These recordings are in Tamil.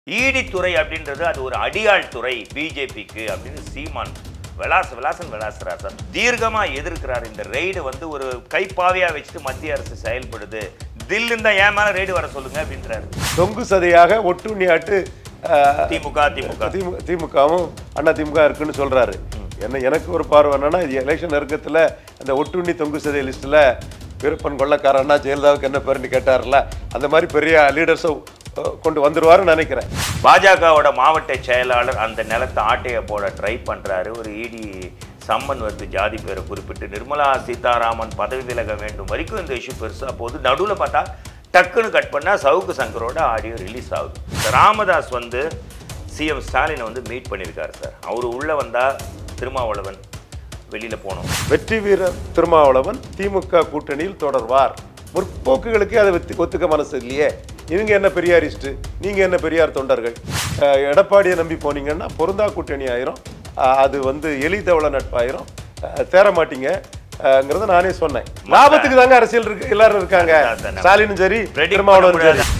ஈடித்துறை அப்படின்றது அது ஒரு அடியாள் துறை பிஜேபிக்கு அப்படின்னு சீமான் விளாச விளாசன் விளாசுறார் சார் தீர்க்கமா எதிர்க்கிறார் இந்த ரெய்டு வந்து ஒரு கைப்பாவையா வச்சுட்டு மத்திய அரசு செயல்படுது தில்லுன்னு தான் ஏன் மேல ரெய்டு வர சொல்லுங்க அப்படின்றாரு தொங்கு சதையாக ஒட்டுண்ணியாட்டு ஆஹ், திமுக திமுக திமுக திமுகவும் அண்ணா திமுக இருக்குன்னு சொல்றாரு என்ன எனக்கு ஒரு பார்வை என்னன்னா இது எலெக்ஷன் நெருக்கத்துல அந்த ஒட்டுண்ணி தொங்கு சதை லிஸ்ட்ல விருப்பன் கொள்ளக்காரன்னா ஜெயலலிதாவுக்கு என்ன பேருன்னு கேட்டார்ல அந்த மாதிரி பெரிய லீடர்ஸை கொண்டு வந்துருவாருன்னு நினைக்கிறேன் பாஜகவோட மாவட்ட செயலாளர் அந்த நிலத்தை ஆட்டைய போட ட்ரை பண்றாரு ஒரு இடி சம்மன் வருது ஜாதி பேரை குறிப்பிட்டு நிர்மலா சீதாராமன் பதவி விலக வேண்டும் வரைக்கும் இந்த இஷ்யூ பெருசா போகுது நடுவில் பார்த்தா டக்குன்னு கட் பண்ணா சவுக்கு சங்கரோட ஆடியோ ரிலீஸ் ஆகுது இந்த ராமதாஸ் வந்து சிஎம் ஸ்டாலினை வந்து மீட் பண்ணியிருக்காரு சார் அவர் உள்ள வந்தா திருமாவளவன் வெளியில போனோம் வெற்றி வீரர் திருமாவளவன் திமுக கூட்டணியில் தொடர்வார் முற்போக்குகளுக்கே அதை ஒத்து- ஒத்துக்க மனசு இல்லையே இவங்க என்ன பெரியாரிஸ்ட் நீங்க என்ன பெரியார் தொண்டர்கள் அஹ் எடப்பாடியை நம்பி போனீங்கன்னா பொருந்தா கூட்டணி ஆயிரும் அஹ் அது வந்து எலி தவள நட்பாயிரும் அஹ் தேற மாட்டீங்க அஹ்ங்கிறத நானே சொன்னேன் லாபத்துக்கு தாங்க அரசியல் இருக்கு எல்லாரும் இருக்காங்க அதான், அதான். ஸ்டாலினும் சரி Predict திருமாவளவன் பண்ண சரி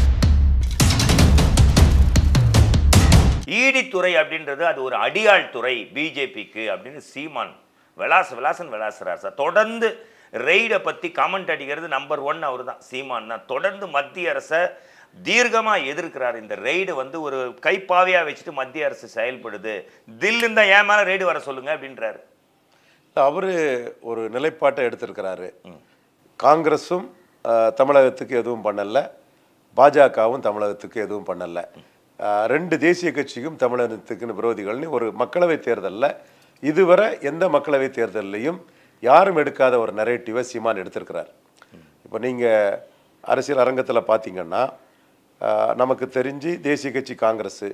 ஈடித்துறை அப்படின்றது அது ஒரு அடியாள் துறை பிஜேபிக்கு அப்படின்னு சீமான் விளாச விளாசன் விளாசுறார் சார் தொடர்ந்து ரெய்டை பற்றி கமெண்ட் அடிக்கிறது நம்பர் ஒன் அவர் தான் சீமான் தான் தொடர்ந்து மத்திய அரசை தீர்க்கமாக எதிர்க்கிறார் இந்த ரெய்டு வந்து ஒரு கைப்பாவையாக வச்சுட்டு மத்திய அரசு செயல்படுது தில்லுன்னு தான் ஏன் மேலே ரெய்டு வர சொல்லுங்க அப்படின்றாரு அவர் ஒரு நிலைப்பாட்டை எடுத்திருக்கிறாரு காங்கிரஸும் அஹ், தமிழகத்துக்கு எதுவும் பண்ணல பாஜகவும் தமிழகத்துக்கு எதுவும் பண்ணல அஹ், ரெண்டு தேசிய கட்சிக்கும் தமிழகத்துக்குன்னு விரோதிகள்னு ஒரு மக்களவை தேர்தலில் இதுவரை எந்த மக்களவை தேர்தல்லையும் யாரும் எடுக்காத ஒரு நரேட்டிவை சீமான் எடுத்திருக்கிறார் இப்போ நீங்கள் அரசியல் அரங்கத்தில் பார்த்தீங்கன்னா அஹ், நமக்கு தெரிஞ்சு தேசிய கட்சி காங்கிரஸு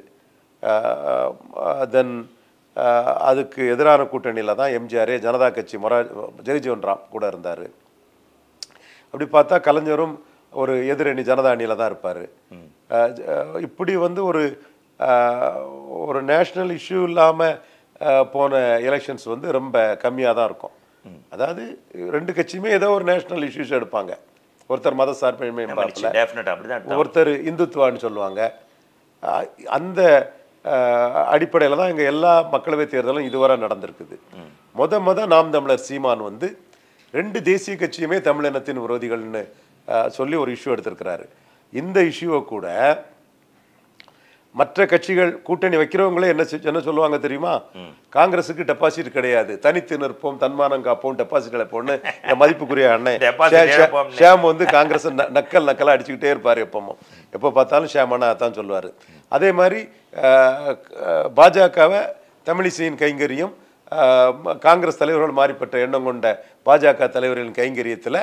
தென் அதுக்கு எதிரான கூட்டணியில் தான் எம்ஜிஆர் ஜனதா கட்சி மொரா ஜெகஜீவன் ராம் கூட இருந்தார் அப்படி பார்த்தா கலைஞரும் ஒரு எதிரணி ஜனதா அணியில் தான் இருப்பார் இப்படி வந்து ஒரு அஹ், ஒரு நேஷ்னல் இஷ்யூ இல்லாமல் போன எலெக்ஷன்ஸ் வந்து ரொம்ப கம்மியாக தான் இருக்கும் அதாவது ரெண்டு கட்சியுமே ஏதோ ஒரு நேஷ்னல் இஷ்யூஸ் எடுப்பாங்க ஒருத்தர் மத சார்பின்மை பார்க்கல டெஃபினட் அப்படிதான் ஒருத்தர் இந்துத்துவான்னு சொல்லுவாங்க அஹ் அந்த அடிப்படையில் தான் இங்கே எல்லா மக்களவை தேர்தலும் இதுவரை நடந்திருக்குது முத முத நாம் தமிழர் சீமான் வந்து ரெண்டு தேசிய கட்சியுமே தமிழினத்தின் விரோதிகள்னு அஹ், சொல்லி ஒரு இஷ்யூ எடுத்திருக்கிறாரு இந்த இஷ்யூவை கூட மற்ற கட்சிகள் கூட்டணி வைக்கிறவங்களே என்ன செ- என்ன சொல்லுவாங்க தெரியுமா காங்கிரஸுக்கு டெபாசிட் கிடையாது தனித்து நிற்போம் தன்மானம் காப்போம் டெபாசிட் இழப்போம்னு என் மதிப்புக்குரிய அண்ணன் Deposit ஷே- ஷே- இழப்போம்னு. ஷியாம் வந்து காங்கிரஸ் ந- நக்கல் நக்கலா அடிச்சுக்கிட்டே இருப்பார் எப்பவும் எப்போ பார்த்தாலும் ஷியாமண்ணா அதான் சொல்லுவார் அதே மாதிரி அஹ், அஹ், பாஜகவை தமிழிசையின் கைங்கரியம் அஹ், ம- காங்கிரஸ் தலைவர்கள் மாறிப்பட்ட எண்ணம் கொண்ட பாஜக தலைவர்களின் கைங்கரியத்தில்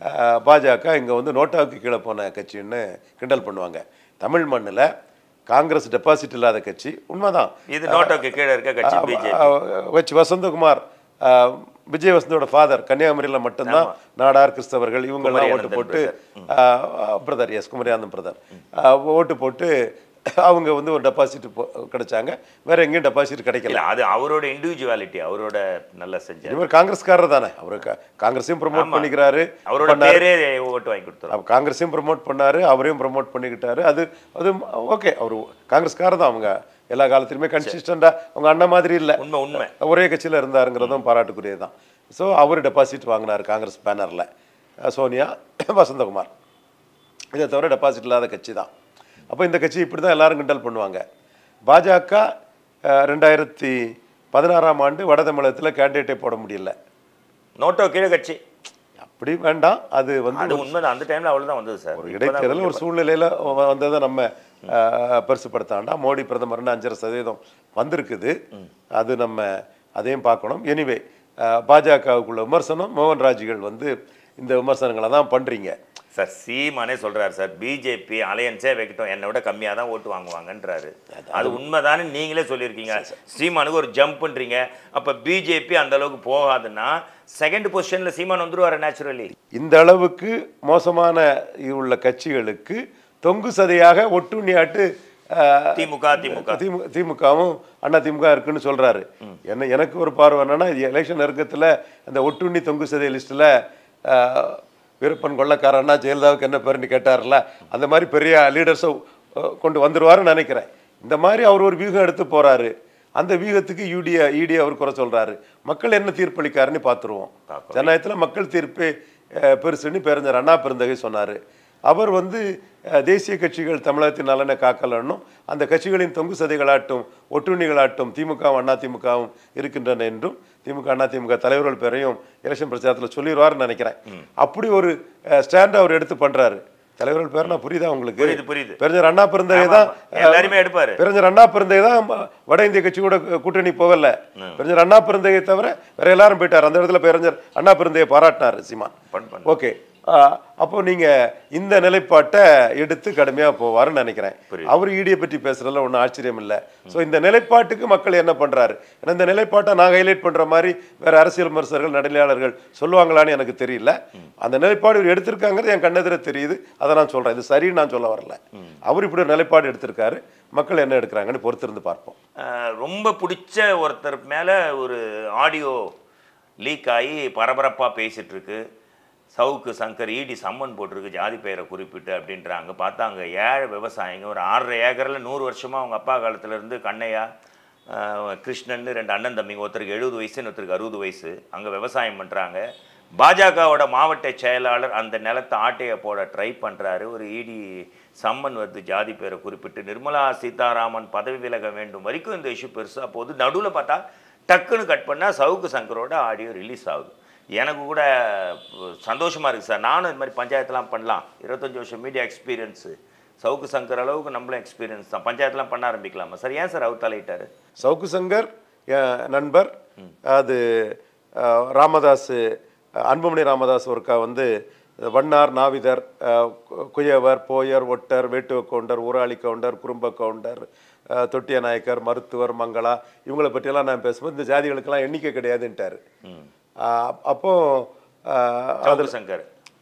பாஜக இங்கே வந்து நோட்டாவுக்கு கீழே போன கட்சின்னு கிண்டல் பண்ணுவாங்க தமிழ் மண்ணில் காங்கிரஸ் டெபாசிட் இல்லாத கட்சி உண்மைதான் இது நோட்டோக்கு கீழே இருக்க கட்சி பிஜேபி அஹ் வச்சு வசந்தகுமார் அஹ், விஜய் வசந்தோட ஃபாதர் கன்னியாகுமரியில் மட்டும்தான் நாடார் கிறிஸ்தவர்கள் இவங்கெல்லாம் ஓட்டு குமரியானந்தன் போட்டு பிரதர் எஸ் குமரியானந்தம் பிரதர் ஓட்டு போட்டு அவங்க வந்து ஒரு டெபாசிட் கிடைச்சாங்க வேற எங்கேயும் டெபாசிட் கிடைக்கல இல்ல அது அவரோட இண்டிவிஜுவாலிட்டி அவரோட நல்லா செஞ்சார் இவர் காங்கிரஸ்காரர் தானே அவரு கா- காங்கிரஸையும் ப்ரொமோட் பண்ணிக்கிறாரு அவரோட பேரே ஓட்டு வாங்கி கொடுத்துரும் அப்ப காங்கிரஸையும் ப்ரமோட் பண்ணாரு அவரையும் ப்ரமோட் பண்ணிக்கிட்டாரு அது அது ஓகே அவர் காங்கிரஸ்காரர் தான் அவங்க எல்லா காலத்திலுமே கன்சிஸ்டண்டா அவங்க அண்ணன் மாதிரி இல்லை உண்மை உண்மை ஒரே கட்சியில் இருந்தாருங்கிறதும் பாராட்டுக்குரியது தான் ஸோ அவர் டெபாசிட் வாங்கினார் காங்கிரஸ் பேனரில் சோனியா வசந்தகுமார் இதை தவிர டெபாசிட் இல்லாத கட்சி தான் அப்போ இந்த கட்சி இப்படி தான் எல்லாரும் கிண்டல் பண்ணுவாங்க பாஜக அஹ், ரெண்டாயிரத்தி பதினாறாம் ஆண்டு வட தமிழகத்தில் கேண்டிடேட்டே போட முடியல நோட்டோ கீழே கட்சி அப்படி வேண்டாம் அது வந்து அது உண்மைதான் அந்த டைம்ல அவ்வளவுதான் வந்தது சார் ஒரு இடைத்தேர்தல் ஒரு சூழ்நிலையில் வந்ததை நம்ம அஹ், பெருசுப்படுத்தாண்டா மோடி பிரதமர்னு அஞ்சரை சதவீதம் வந்திருக்குது அது நம்ம அதையும் பார்க்கணும் எனிவே பாஜகவுக்குள்ள விமர்சனம் மோகன் ராஜிகள் வந்து இந்த விமர்சனங்களை தான் பண்ணுறீங்க சார் சீமானே சொல்றாரு சார் பிஜேபி அலையன்ஸே வைக்கட்டும் என்னை விட கம்மியா தான் ஓட்டு வாங்குவாங்கன்றாரு அது உண்மைதானே நீங்களே சொல்லியிருக்கீங்க சீமானுக்கு ஒரு ஜம்ப்ன்றீங்க அப்ப பிஜேபி அந்த அளவுக்கு போகாதுன்னா செகண்ட் பொசிஷன்ல சீமான் வந்துருவாரு நேச்சுரலி இந்த அளவுக்கு மோசமான உள்ள கட்சிகளுக்கு தொங்கு சதையாக ஒட்டுண்ணியாட்டு அஹ், திமுக திமுக திமுக திமுகவும் அண்ணா திமுக இருக்குன்னு சொல்றாரு என்ன எனக்கு ஒரு பார்வை என்னன்னா இது எலெக்ஷன் நெருக்கத்தில் அந்த ஒட்டுண்ணி தொங்கு சதை லிஸ்ட்டில் விருப்பன் கொள்ளக்காரன்னா ஜெயலலிதாவுக்கு என்ன பேருன்னு கேட்டார்ல அந்த மாதிரி பெரிய லீடர்ஸை கொண்டு வந்துருவாருன்னு நினைக்கிறேன் இந்த மாதிரி அவர் ஒரு வியூகம் எடுத்து போறாரு அந்த வியூகத்துக்கு யூடிய இடி அவர் குறை சொல்றாரு மக்கள் என்ன தீர்ப்பளிக்காருன்னு பார்த்துருவோம் பார்ப்போம். ஜனநாயகத்தில் மக்கள் தீர்ப்பே அஹ், பெருசுன்னு பேரஞ்சர் அண்ணா பெருந்தகை சொன்னார் அவர் வந்து அஹ், தேசிய கட்சிகள் தமிழகத்தின் நலனை காக்கலன்னும் அந்த கட்சிகளின் தொங்கு சதைகளாட்டும் ஒட்டுண்ணிகளாட்டும் திமுகவும் அண்ணா திமுகவும் இருக்கின்றன என்றும் திமுக அண்ணா திமுக தலைவர்கள் பேரையும் எலெக்ஷன் பிரச்சாரத்தில் சொல்லிடுவாருன்னு நினைக்கிறேன் அப்படி ஒரு ஸ்டாண்ட் அவர் எடுத்து பண்றாரு தலைவர்கள் பேர் நான் புரியுதா உங்களுக்கு புரியுது, புரியுது. பெருஞ்சர் அண்ணா பெருந்தகை ஆமா, தான் ஆமா. எல்லாருமே எடுப்பாரு. பெருஞ்சர் அண்ணா பெருந்தகை தான் ம- வட இந்திய கட்சி கூட கூட்டணி போகல பெருஞ்சர் அண்ணா பெருந்தகை தவிர வேற எல்லாரும் போயிட்டார் அந்த இடத்துல பெருஞ்சர் அண்ணா பெருந்தகையை பாராட்டினார் சீமான் பண்ணு, பண்ணு. ஓகே அப்போ நீங்க இந்த நிலைப்பாட்டை எடுத்து கடுமையா போவாருன்னு நினைக்கிறேன் புரியுது. அவர் ஈடியை பற்றி பேசுறதுல ஒன்றும் ஆச்சரியம் இல்லை ஸோ இந்த நிலைப்பாட்டுக்கு மக்கள் என்ன பண்றாரு ஏன்னா இந்த நிலைப்பாட்டை நான் ஹைலைட் பண்ற மாதிரி வேற அரசியல் விமர்சகர்கள் நடுநிலையாளர்கள் சொல்லுவாங்களான்னு எனக்கு தெரியல அந்த நிலைப்பாடு இவர் எடுத்திருக்காங்கிறது என் கண்ணெதிர தெரியுது அதை நான் சொல்றேன் இது சரின்னு நான் சொல்ல வரல அவர் இப்படி ஒரு நிலைப்பாடு எடுத்திருக்காரு மக்கள் என்ன எடுக்கிறாங்கன்னு பொறுத்திருந்து பார்ப்போம் அஹ், ரொம்ப பிடிச்ச ஒருத்தர் மேல ஒரு ஆடியோ லீக் ஆகி பரபரப்பா பேசிட்டு இருக்கு சவுக்கு சங்கர் ஈடி சம்மன் போட்டிருக்கு ஜாதி பெயரை குறிப்பிட்டு அப்படின்றாங்க பார்த்தா அங்கே ஏழை விவசாயிங்க ஒரு ஆறரை ஏக்கரில் நூறு வருஷமா அவங்க அப்பா காலத்துல இருந்து கண்ணையா அஹ், கிருஷ்ணன் ரெண்டு அண்ணன் தம்பிங்க ஒருத்தருக்கு எழுபது வயசு இன்னொருத்தருக்கு அறுபது வயசு அங்கே விவசாயம் பண்ணுறாங்க பாஜகவோட மாவட்ட செயலாளர் அந்த நிலத்தை ஆட்டையை போட ட்ரை பண்ணுறாரு ஒரு இடி சம்மன் வருது ஜாதி பேரை குறிப்பிட்டு நிர்மலா சீதாராமன் பதவி விலக வேண்டும் வரைக்கும் இந்த இஷ்யூ பெருசாக போகுது நடுவில் பார்த்தா டக்குன்னு கட் பண்ணால் சவுக்கு சங்கரோட ஆடியோ ரிலீஸ் ஆகுது எனக்கு கூட சந்தோஷமாக இருக்குது சார் நானும் இது மாதிரி பஞ்சாயத்துலாம் பண்ணலாம் இருபத்தஞ்சி வருஷம் மீடியா எக்ஸ்பீரியன்ஸு சவுக்கு சங்கர் அளவுக்கு நம்மளும் எக்ஸ்பீரியன்ஸ் தான் பஞ்சாயத்துலாம் பண்ண ஆரம்பிக்கலாமா சார் ஏன் சார் அவர் தலையிட்டாரு சவுக்கு சங்கர் என் நண்பர் அது அஹ், ராமதாஸ் அஹ், அன்புமணி ராமதாஸ் ஒருக்கா வந்து வண்ணார் நாவிதர் அஹ், கு- குயவர் போயர் ஒட்டர் வேட்டுவ கவுண்டர் ஊராளி கவுண்டர் குறும்ப கவுண்டர் அஹ், தொட்டிய நாயக்கர் மருத்துவர் மங்களா இவங்களை பற்றியெல்லாம் நான் பேசும்போது இந்த ஜாதிகளுக்கெல்லாம் எண்ணிக்கை கிடையாதுன்ட்டாரு அஹ், அப்போ அஹ், சவுக்கு சங்கர்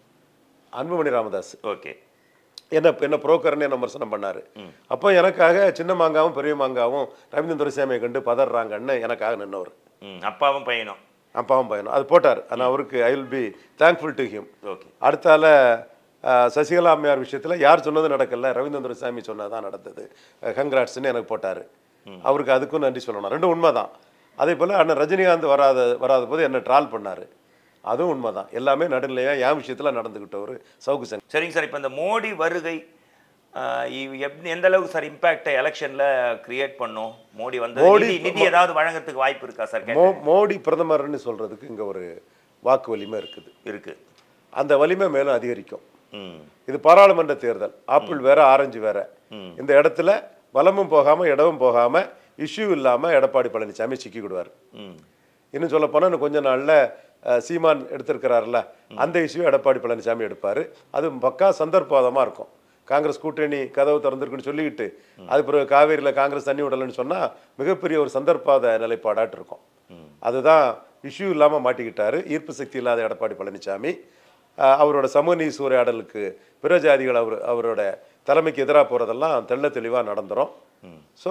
அன்புமணி ராமதாஸ் ஓகே என்ன என்ன புரோக்கர்னு என்ன விமர்சனம் பண்ணாரு அப்போ எனக்காக சின்ன மாங்காவும் பெரிய மாங்காவும் ரவீந்திரன் துரைசாமியை கண்டு பதறாங்கன்னு எனக்காக நின்னவர் ம் அப்பாவும் பையனும் அப்பாவும் பையனும் அது போட்டார் ஆனால் அவருக்கு I will be thankful to him okay அடுத்தால அஹ், சசிகலா அம்மையார் விஷயத்தில் யார் சொன்னது நடக்கல ரவீந்திரன் துரைசாமி சொன்னதான் நடந்தது கங்க்ராட்ஸ்னு எனக்கு போட்டார் அவருக்கு அதுக்கும் நன்றி சொல்லணும் ரெண்டும் உண்மைதான் அதே போல் அண்ணன் ரஜினிகாந்த் வராத வராத போது என்ன ட்ரால் பண்ணார் அதுவும் உண்மைதான் எல்லாமே நடுநிலையாக என் விஷயத்தில் நடந்துக்கிட்டவர் சவுக்கு சங்கர் சரிங்க சார் இப்போ இந்த மோடி வருகை ஆஹ், இவ் எப்படி எந்த அளவுக்கு சார் இம்பாக்டை எலெக்ஷனில் கிரியேட் பண்ணும் மோடி வந்து மோடி- நிதி நிதி ஏதாவது வழங்குறதுக்கு வாய்ப்பு இருக்கா சார் மோ மோடி பிரதமர்னு சொல்கிறதுக்கு இங்கே ஒரு வாக்கு வலிமை இருக்குது இருக்கு அந்த வலிமை மேலும் அதிகரிக்கும் ம் இது பாராளுமன்ற தேர்தல் ஆப்பிள் வேற ஆரஞ்சு வேற இந்த இடத்துல வலமும் போகாம இடமும் போகாம இஷ்யூ இல்லாம எடப்பாடி பழனிசாமி சிக்கிக்கிடுவார் ம் இன்னும் சொல்ல போனா இன்னும் கொஞ்ச நாள்ல அஹ், சீமான் எடுத்திருக்கிறாருல்ல அந்த இஷ்யூ எடப்பாடி பழனிசாமி எடுப்பாரு அது பக்கா சந்தர்ப்பவாதமா இருக்கும் காங்கிரஸ் கூட்டணி கதவு திறந்திருக்குன்னு சொல்லிக்கிட்டு அது பிறகு காவேரியில காங்கிரஸ் தண்ணி விடலைன்னு சொன்னா மிகப்பெரிய ஒரு சந்தர்ப்பாத நிலைப்பாடாட்டு இருக்கும் அதுதான் இஷ்யூ இல்லாம மாட்டிக்கிட்டாரு ஈர்ப்பு சக்தி இல்லாத எடப்பாடி பழனிசாமி அஹ், அவரோட சமூக நீதி சூறையாடலுக்கு பிற ஜாதிகள் அவர் அவரோட தலைமைக்கு எதிராக போகிறதெல்லாம் தெள்ள தெளிவாக நடந்துரும் ஸோ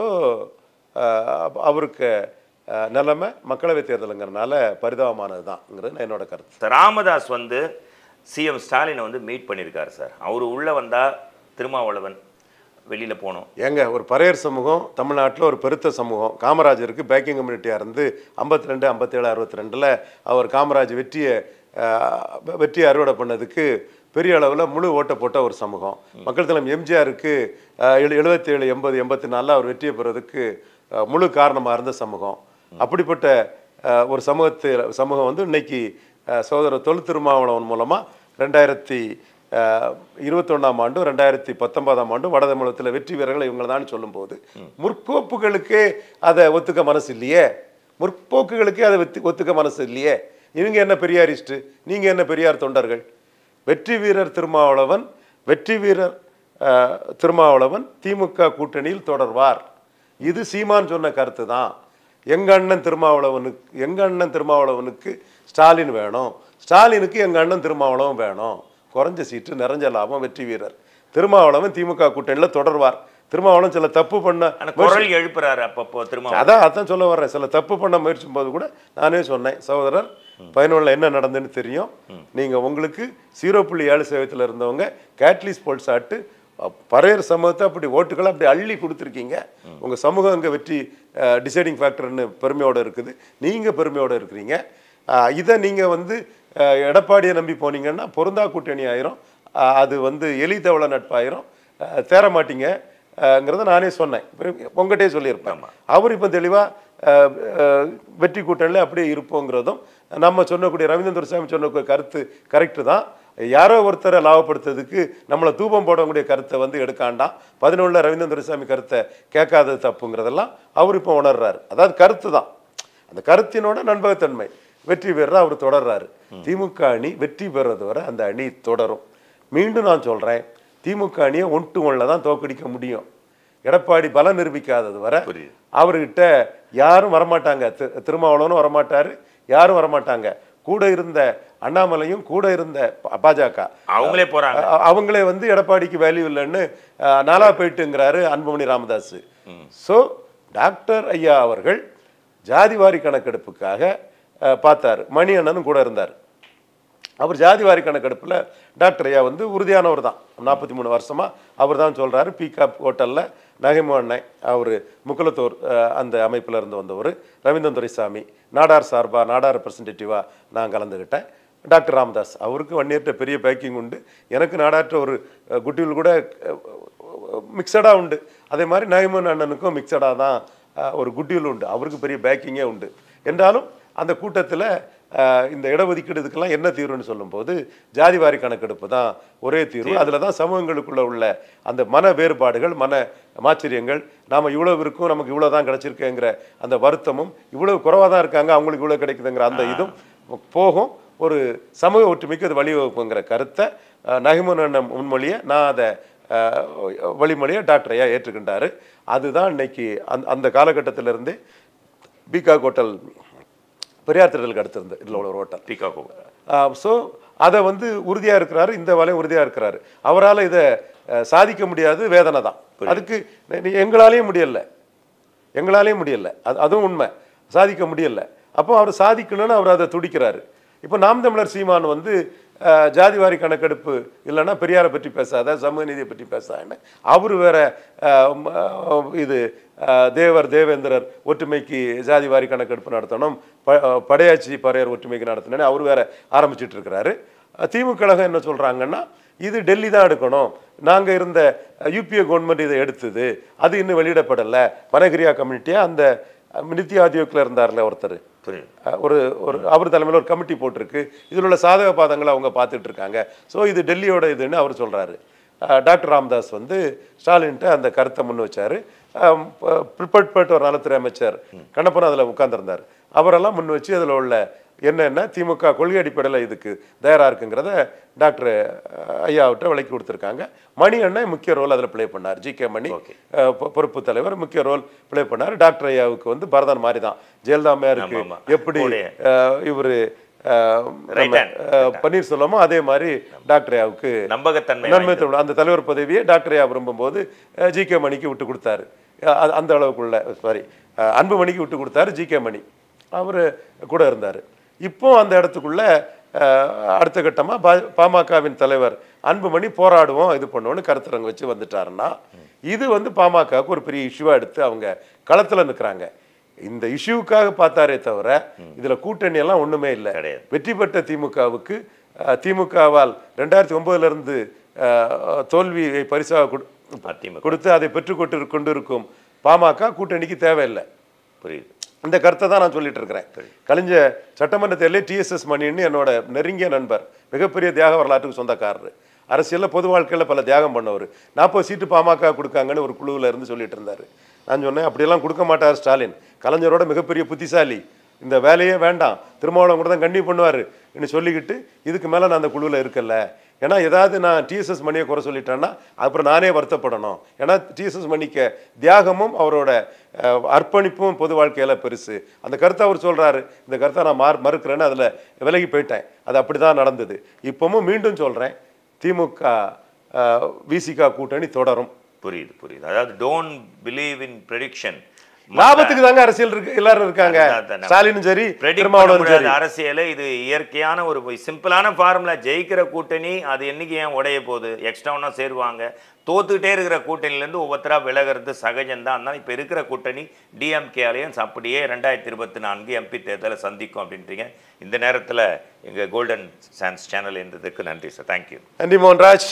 அவருக்கு அஹ், நிலைமை மக்களவைத் தேர்தலுங்கிறனால பரிதாபமானது தான்ங்கிறது என்னோட கருத்து சார் ராமதாஸ் வந்து சிஎம் ஸ்டாலினை வந்து மீட் பண்ணியிருக்காரு சார் அவர் உள்ளே வந்தால் திருமாவளவன் வெளியில் போகணும் ஏங்க ஒரு பறையர் சமூகம் தமிழ்நாட்டில் ஒரு பெருத்த சமூகம் காமராஜருக்கு பேக்கிங் கம்யூனிட்டியாக இருந்து ஐம்பத்தி ரெண்டு ஐம்பத்தேழு அறுபத்தி ரெண்டில் அவர் காமராஜ் வெற்றியை அஹ், வெற்றியை அறுவடை பண்ணதுக்கு பெரிய அளவில் முழு ஓட்டை போட்ட ஒரு சமூகம் மக்கள் தலைமை எம்ஜிஆருக்கு எழுபத்தி ஏழு எண்பது எண்பத்தி நாலில் அவர் வெற்றியை பெறுவதற்கு அஹ், முழு காரணமாக இருந்த சமூகம் அப்படிப்பட்ட அஹ், ஒரு சமூகத்து சமூகம் வந்து இன்னைக்கு அஹ், சகோதரர் தொல் திருமாவளவன் மூலமாக ரெண்டாயிரத்தி இருபத்தொன்னாம் ஆண்டும் ரெண்டாயிரத்தி பத்தொன்பதாம் ஆண்டும் வட தமிழகத்தில் வெற்றி வீரர்கள் இவங்க தான் சொல்லும்போது முற்போக்குகளுக்கே அதை ஒத்துக்க மனசு இல்லையே முற்போக்குகளுக்கே அதை ஒத்து ஒத்துக்க மனசு இல்லையே இவங்க என்ன பெரியாரிஸ்ட்டு நீங்கள் என்ன பெரியார் தொண்டர்கள் வெற்றி வீரர் திருமாவளவன் வெற்றி வீரர் அஹ், திருமாவளவன் திமுக கூட்டணியில் தொடர்வார் இது சீமான் சொன்ன கருத்து தான் எங்க அண்ணன் திருமாவளவனுக்கு எங்க அண்ணன் திருமாவளவனுக்கு ஸ்டாலின் வேணும் ஸ்டாலினுக்கு எங்க அண்ணன் திருமாவளவன் வேணும் குறைஞ்ச சீட்டு நிறைஞ்ச லாபம் வெற்றி வீரர் திருமாவளவன் திமுக கூட்டணியில் தொடர்வார் திருமாவளவன் சில தப்பு பண்ண ஆனால் குரல் எழுப்புறாரு அப்பப்போ திருமாவளவன் அதான் அதான் சொல்ல வர்றேன் சில தப்பு பண்ண முயற்சிக்கும் போது கூட நானே சொன்னேன் சகோதரர் பதினொன்றில் என்ன நடந்துன்னு தெரியும் நீங்கள் உங்களுக்கு ஜீரோ புள்ளி ஏழு சதவீதத்தில் இருந்தவங்க கேட்லிஸ் போல்ஸ் ஆட்டு பறையர் சமூகத்தை அப்படி ஓட்டுகளை அப்படி அள்ளி கொடுத்துருக்கீங்க உங்கள் சமூகம் அங்கே வெற்றி டிசைடிங் ஃபேக்டர்னு பெருமையோடு இருக்குது நீங்கள் பெருமையோடு இருக்கிறீங்க அஹ், இதை நீங்கள் வந்து அஹ், எடப்பாடியை நம்பி போனீங்கன்னா பொருந்தா கூட்டணி ஆயிரும் அஹ், அது வந்து எலி தவள நட்பாயிரும் அஹ், தேற மாட்டீங்க ங்கிறத நானே சொன்னேன் உங்ககிட்டே சொல்லியிருப்பேன் அவர் இப்போ தெளிவாக வெற்றி கூட்டணியில் அப்படியே இருப்போங்கிறதும் நம்ம சொன்னக்கூடிய ரவீந்திர சாமி சொன்னக்கூடிய கருத்து கரெக்டு தான் யாரோ ஒருத்தரை லாபப்படுத்துறதுக்கு நம்மளை தூபம் போடக்கூடிய கருத்தை வந்து எடுக்காண்டாம் பதினொன்றில் ரவீந்திர சாமி கருத்தை கேட்காதது தப்புங்கிறதெல்லாம் அவர் இப்போ உணர்றாரு அதாவது கருத்து தான் அந்த கருத்தினோட நண்பகத்தன்மை வெற்றி பெற அவர் தொடர்றாரு திமுக அணி வெற்றி பெறுறது வரை அந்த அணி தொடரும் மீண்டும் நான் சொல்றேன் திமுக அணியை ஒன் டு ஒன்ல தான் தோக்கடிக்க முடியும் எடப்பாடி பலம் நிரூபிக்காதது வரை புரியுது. அவர்கிட்ட யாரும் வரமாட்டாங்க திரு- திருமாவளவனும் வரமாட்டாரு யாரும் வரமாட்டாங்க கூட இருந்த அண்ணாமலையும் கூட இருந்த பா- பாஜக அவங்களே போறாங்க அ- அவங்களே வந்து எடப்பாடிக்கு வேல்யூ இல்லைன்னு அஹ், நாலா போயிட்டுங்கிறாரு அன்புமணி ராமதாஸ் ஸோ டாக்டர் ஐயா அவர்கள் ஜாதிவாரி கணக்கெடுப்புக்காக அஹ், பார்த்தார் மணி அண்ணனும் கூட இருந்தார் அவர் ஜாதிவாரி கணக்கெடுப்பில் டாக்டர் ஐயா வந்து உறுதியானவர் தான் நாற்பத்தி மூணு வருஷமா அவர் தான் சொல்கிறாரு பீகாப் ஹோட்டலில் நகைமு அண்ணன் அவர் முக்குலத்தூர் அஹ், அந்த அமைப்பில் இருந்து வந்தவர் ரவீந்திரன் துரைசாமி நாடார் சார்பாக நாடார் ரெப்ரசன்டேட்டிவாக நான் கலந்துக்கிட்டேன் டாக்டர் ராமதாஸ் அவருக்கு வன்னியர்கிட்ட பெரிய பேக்கிங் உண்டு எனக்கு நாடாற்ற ஒரு அஹ், குட்டியில் கூட மிக்சடாக உண்டு அதே மாதிரி நகைமன் அண்ணனுக்கும் மிக்சடாக தான் அஹ், ஒரு குட்டியில் உண்டு அவருக்கு பெரிய பேக்கிங்கே உண்டு என்றாலும் அந்த கூட்டத்தில் இந்த இடஒதுக்கீடு இதுக்கெல்லாம் என்ன தீர்வுன்னு சொல்லும்போது ஜாதிவாரி கணக்கெடுப்பு தான் ஒரே தீர்வு அதில் தான் சமூகங்களுக்குள்ள உள்ள அந்த மன வேறுபாடுகள் மன மாச்சரியங்கள் நாம் இவ்வளவு இருக்கும் நமக்கு இவ்வளோ தான் கிடச்சிருக்குங்கிற அந்த வருத்தமும் இவ்வளவு குறைவாக தான் இருக்காங்க அவங்களுக்கு இவ்வளோ கிடைக்குதுங்கிற அந்த இதுவும் போகும் ஒரு சமூக ஒற்றுமைக்கு அது வழிவகுப்புங்கிற கருத்தை அஹ், நகிமன் அண்ணன் முன்மொழியை நான் அதை அஹ், வழிமொழியை டாக்டர் ஐயா ஏற்றுக்கின்றாரு அதுதான் இன்னைக்கு அந்த அந்த காலகட்டத்திலிருந்தே பீகா ஹோட்டல் பெரியார் திடலுக்கு அடுத்து இருந்த இதில் உள்ள ஒரு ஹோட்டல் பீகாக்கோ ஸோ அதை வந்து உறுதியாக இருக்கிறாரு இந்த வேலையும் உறுதியாக இருக்கிறாரு அவரால் இதை அஹ், சாதிக்க முடியாது வேதனை தான் அதுக்கு நி- நி- எங்களாலேயும் முடியல எங்களாலேயும் முடியல அது அதுவும் உண்மை சாதிக்க முடியல அப்போ அவர் சாதிக்கணும்னு அவர் அதை துடிக்கிறாரு இப்போ நாம் தமிழர் சீமான் வந்து அஹ், ஜாதிவாரி கணக்கெடுப்பு இல்லைன்னா பெரியாரை பற்றி பேசாத சமூக நீதியை பற்றி பேசான்னு அவர் வேற அஹ், ம, அஹ், இது அஹ், தேவர் தேவேந்திரர் ஒற்றுமைக்கு ஜாதிவாரி கணக்கெடுப்பு நடத்தணும் ப அஹ், படையாச்சி பறையர் ஒற்றுமைக்கு நடத்தணும்னு அவர் வேற ஆரம்பிச்சிட்டு இருக்கிறாரு அஹ், திமுக கழகம் என்ன சொல்றாங்கன்னா இது டெல்லி தான் எடுக்கணும் நாங்க இருந்த யூபிஏ கவர்மெண்ட் இதை எடுத்தது அது இன்னும் வெளியிடப்படலை வனகிரியா கம்யூனிட்டியா அந்த அஹ், நித்தி ஆதியோக்கில் இருந்தார்ல ஒருத்தர் புரியுது அஹ் ஒரு ஒரு அவர் தலைமையில் ஒரு கமிட்டி போட்டிருக்கு இதில் உள்ள சாதக பாதங்களை அவங்க பார்த்துட்டு இருக்காங்க ஸோ இது டெல்லியோட இதுன்னு அவர் சொல்கிறாரு டாக்டர் ராமதாஸ் வந்து ஸ்டாலின்ட்ட அந்த கருத்தை முன் வச்சார் பிற்பட்பட்டு ஒரு நலத்துறை அமைச்சர் கண்ணப்பன் அதில் உட்கார்ந்திருந்தார் அவரெல்லாம் முன் வச்சு அதில் உள்ள என்னென்ன திமுக கொள்கை அடிப்படையில் இதுக்கு தயாராக இருக்குங்கிறத டாக்டர் அஹ், ஐயாவிட்ட விளக்கி கொடுத்துருக்காங்க மணி அண்ணன் முக்கிய ரோல் அதில் ப்ளே பண்ணார் ஜி கே மணி Okay. அஹ், பொ- பொறுப்பு தலைவர் முக்கிய ரோல் ப்ளே பண்ணார் டாக்டர் ஐயாவுக்கு வந்து பரதன் மாதிரி தான் ஜெயலலிதா அம்மையாருக்கு ஆமா, ஆமா. எப்படி கூடயே. இவர் Right hand. பன்னீர்செல்வமோ அதே மாதிரி டாக்டர் ஐயாவுக்கு நம்பகத்தன்மை நன்மை தமிழ் அந்த தலைவர் பதவியை டாக்டர் ஐயா விரும்பும்போது ஜி கே மணிக்கு விட்டு கொடுத்தாரு அஹ் அது- அந்த அளவுக்குள்ள சாரி அன்புமணிக்கு விட்டு கொடுத்தாரு ஜி கே மணி அவர் கூட இருந்தார் இப்போ அந்த இடத்துக்குள்ள அஹ், அடுத்த கட்டமாக பா பாமகவின் தலைவர் அன்புமணி போராடுவோம் இது பண்ணுவோம்னு கருத்தரங்கு வச்சு வந்துட்டாருன்னா இது வந்து பாமகவுக்கு ஒரு பெரிய இஷ்யூவாக எடுத்து அவங்க களத்தில் நிற்கிறாங்க இந்த இஷ்யூவுக்காக பார்த்தாரே தவிர இதில் கூட்டணி எல்லாம் ஒன்றுமே இல்லை கிடையாது. வெற்றி பெற்ற திமுகவுக்கு அஹ், திமுகவால் ரெண்டாயிரத்தி ஒன்பதுல இருந்து அஹ், தோல்வியை பரிசாக கொடு- அதிமுக கொடுத்து அதை பெற்றுக்கொண்டு கொண்டிருக்கும் பாமக கூட்டணிக்கு தேவையில்லை புரியுது இந்த கருத்தை தான் நான் சொல்லிட்டு இருக்கிறேன் கழிஞ்ச சட்டமன்ற தேர்தலே டிஎஸ்எஸ் மணின்னு என்னோட நெருங்கிய நண்பர் மிகப்பெரிய தியாக வரலாற்றுக்கு சொந்தக்காரர் அரசியலில் பொது வாழ்க்கையில் பல தியாகம் பண்ணவர் நாற்பது சீட்டு பாமக கொடுக்காங்கன்னு ஒரு குழுவில் இருந்து சொல்லிட்டு இருந்தார் நான் சொன்னேன் அப்படியெல்லாம் கொடுக்க மாட்டார் ஸ்டாலின் கலைஞரோட மிகப்பெரிய புத்திசாலி இந்த வேலையே வேண்டாம் திருமாவளவன் கூட தான் கண்ணி பண்ணுவார் சொல்லிக்கிட்டு இதுக்கு மேலே நான் அந்த குழுவில் இருக்கல ஏன்னா ஏதாவது நான் டிஎஸ்எஸ் மணியை குறை சொல்லிட்டேன்னா அப்புறம் நானே வருத்தப்படணும் ஏன்னா டிஎஸ்எஸ் மணிக்க தியாகமும் அவரோட அஹ், அர்ப்பணிப்பும் பொது வாழ்க்கையில் பெருசு அந்த கருத்தை அவர் சொல்கிறாரு இந்த கருத்தை நான் மார் மறுக்கிறேன்னு அதில் விலகி போயிட்டேன் அது அப்படி தான் நடந்தது இப்போவும் மீண்டும் சொல்கிறேன் திமுக விசிகா கூட்டணி தொடரும் புரியுது புரியுது அதாவது டோன்ட் பிலீவ் இன் ப்ரெடிக்ஷன் லாபத்துக்கு தாங்க அரசியல் இருக்கு எல்லாரும் இருக்காங்க அதான், அதான். ஸ்டாலினும் சரி predict பண்ண திருமாவளவனும் முடியாத சரி அரசியல் இது இயற்கையான ஒரு சிம்பிளான ஃபார்முலா ஜெயிக்கிற கூட்டணி அது என்னைக்கு ஏன் உடைய போகுது எக்ஸ்ட்ரா ஒன்றா சேருவாங்க தோத்துக்கிட்டே இருக்கிற கூட்டணியிலேருந்து ஒவ்வொருத்தரா விலகிறது சகஜம்தான் அதனால இப்போ இருக்கிற கூட்டணி டிஎம்கே அலையன்ஸ் அப்படியே ரெண்டாயிரத்தி இருபத்தி நான்கு எம்பி தேர்தலை சந்திக்கும் அப்படின்றீங்க இந்த நேரத்தில் எங்கள் கோல்டன் சான்ஸ் சேனல் இருந்ததுக்கு நன்றி சார் தேங்க்யூ நன்றி மோகன்ராஜ்